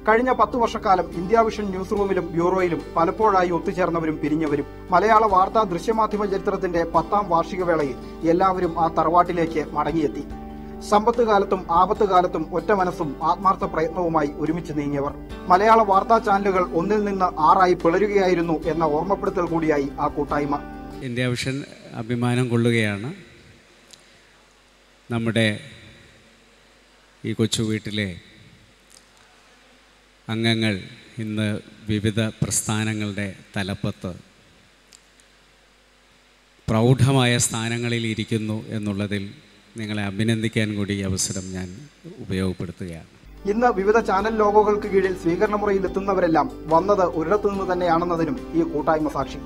കഴിഞ്ഞ പത്തു വർഷക്കാലം ഇന്ത്യ വിഷൻ ന്യൂസ് റൂമിലും ബ്യൂറോയിലും പലപ്പോഴായി ഒത്തുചേർന്നവരും പിരിഞ്ഞവരും മലയാള വാർത്താ ദൃശ്യമാധ്യമ ചരിത്രത്തിന്റെ പത്താം വാർഷിക വേളയിൽ എല്ലാവരും ആ തറവാട്ടിലേക്ക് മടങ്ങിയെത്തി സമ്പത്ത് കാലത്തും ആപത്ത് കാലത്തും ഒറ്റ മനസ്സും ആത്മാർത്ഥ പ്രയത്നവുമായി ഒരുമിച്ച് നീങ്ങിയവർ മലയാള വാർത്താ ചാനലുകൾ ഒന്നിൽ നിന്ന് ആറായി പിളരുകയായിരുന്നു എന്ന ഓർമ്മപ്പെടുത്തൽ കൂടിയായി ആ കൂട്ടായ്മ ഇന്ത്യ വിഷൻ അഭിമാനം കൊള്ളുകയാണ് നമ്മുടെ ഈ കൊച്ചു വീട്ടിലെ അംഗങ്ങൾ ഇന്ന് വിവിധ പ്രസ്ഥാനങ്ങളുടെ തലപ്പത്ത് പ്രൗഢമായ സ്ഥാനങ്ങളിൽ ഇരിക്കുന്നു എന്നുള്ളതിൽ നിങ്ങളെ അഭിനന്ദിക്കാൻ കൂടി ഈ അവസരം ഞാൻ ഉപയോഗപ്പെടുത്തുകയാണ് ഇന്ന് വിവിധ ചാനൽ ലോഗോകൾക്ക് കീഴിൽ സ്വീകരണ മുറിയിൽ എത്തുന്നവരെല്ലാം വന്നത് ഒരിടത്തു നിന്ന് തന്നെയാണെന്നതിനും ഈ കൂട്ടായ്മ സാക്ഷി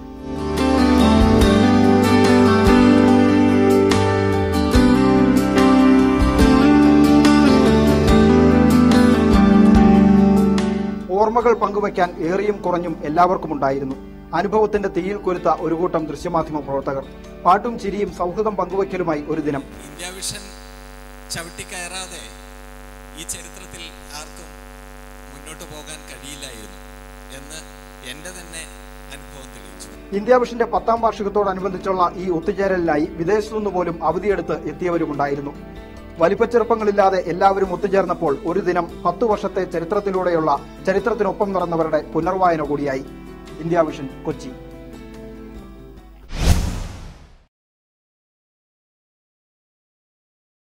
ഓർമ്മകൾ പങ്കുവയ്ക്കാൻ ഏറിയും കുറഞ്ഞും എല്ലാവർക്കും ഉണ്ടായിരുന്നു അനുഭവത്തിന്റെ തീയിൽ കൊരുത്ത ഒരു കൂട്ടം ദൃശ്യമാധ്യമ പ്രവർത്തകർ പാട്ടും ചിരിയും സൗഹൃദം പങ്കുവയ്ക്കലുമായി ഒരു ദിനം ഇന്ത്യ വിഷൻ ചവിട്ടിക്കയറാതെ ഈ ചരിത്രത്തിൽ ആർക്കും മുന്നോട്ട് പോകാൻ കഴിയില്ലായിരുന്നു എന്ന് എൻ്റെ തന്നെ അനുഭവം തെളിയിച്ചു ഇന്ത്യ വിഷന്റെ പത്താം വാർഷികത്തോടനുബന്ധിച്ചുള്ള ഈ ഒത്തുചേരലിനായി വിദേശത്തുനിന്ന് പോലും അവധിയെടുത്ത് എത്തിയവരുമുണ്ടായിരുന്നു വലിപ്പച്ചെറുപ്പങ്ങളില്ലാതെ എല്ലാവരും ഒത്തുചേർന്നപ്പോൾ ഒരു ദിനം പത്തു വർഷത്തെ ചരിത്രത്തിലൂടെയുള്ള ചരിത്രത്തിനൊപ്പം നടന്നവരുടെ പുനർവായന കൂടിയായി ഇന്ത്യ വിഷൻ കൊച്ചി